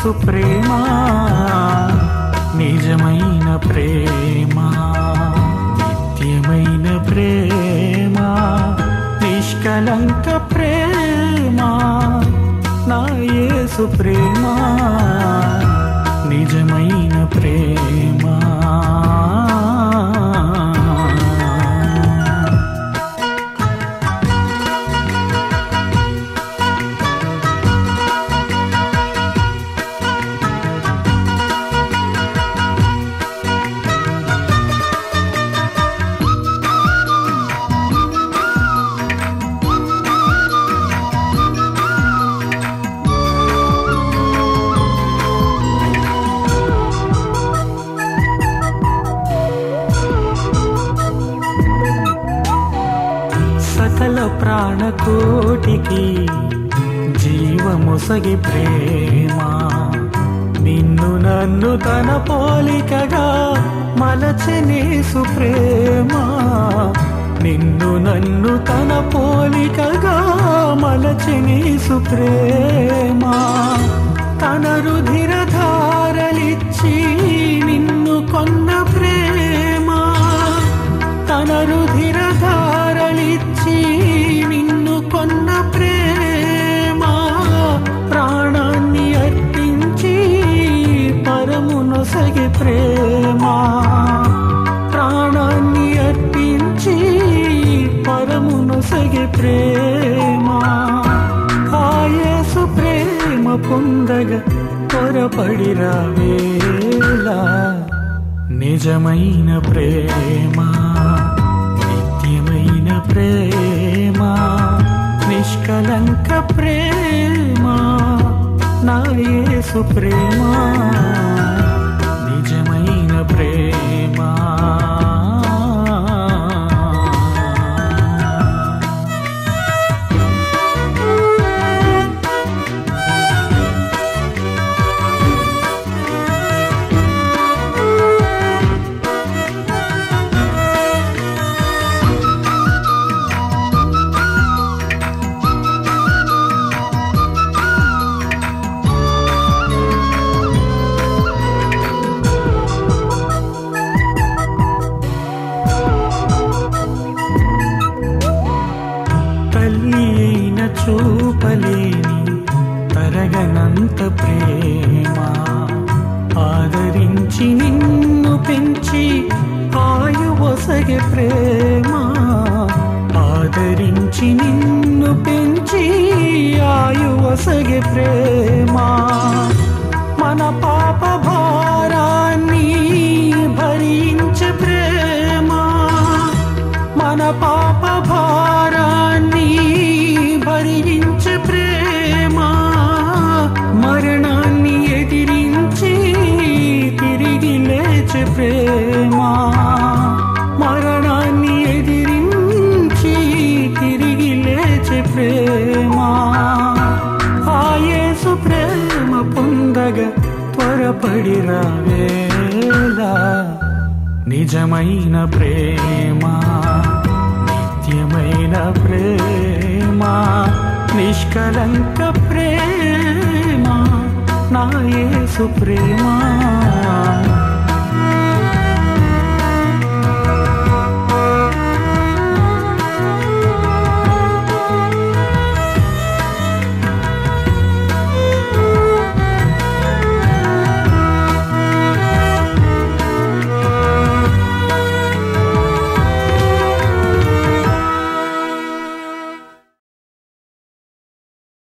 యేసు ప్రేమ నిజమైన ప్రేమ నిత్యమైన ప్రేమ నిష్కలంక ప్రేమ నా యేసు ప్రేమ నిజమైన ప్రేమ సకల ప్రాణకోటికి జీవముసగి ప్రేమ నిన్ను నన్ను తన పోలికగా మలచనేసు ప్రేమ నిన్ను నన్ను తన పోలికగా మలచనేసు ప్రేమ తన రుధిర ధారలిచ్చి నిన్ను కొన్న ప్రేమ తన రుధిర ధారలిచ్చి నిన్ను కొన్న ప్రేమ ప్రాణాన్ని అర్పించి పరమునొసగి ప్రేమ ప్రాణాన్ని అర్పించి పరమునొసగి ప్రేమ ఆయేసు ప్రేమ పొందగ పొరపడి రావేలా నిజమైన ప్రేమ నిత్యమైన ప్రేమ నిష్కలంక ప్రేమ నా యేసు ప్రేమ నిజమైన ప్రేమ తల్లి అయిన చూపలేని తరగనంత ప్రేమ ఆదరించి నిన్ను పెంచి ఆయువసగె ప్రేమ ఆదరించి నిన్ను పెంచి ఆయువసగె ప్రేమ మన పాప భారాన్ని భరించే ప్రేమ మన పాప భారాన్ని భరించే ప్రేమ మరణాన్ని ఎదిరించి తిరిగి లేచే ప్రేమ మరణాన్ని ఎదిరించి తిరిగి లేచే ప్రేమ ఆయేసు ప్రేమ పొందగ త్వరపడి రావేలా నిజమైన ప్రేమ నిత్యమైన ప్రేమ నిష్కలంక ప్రేమ నా యేసు ప్రేమ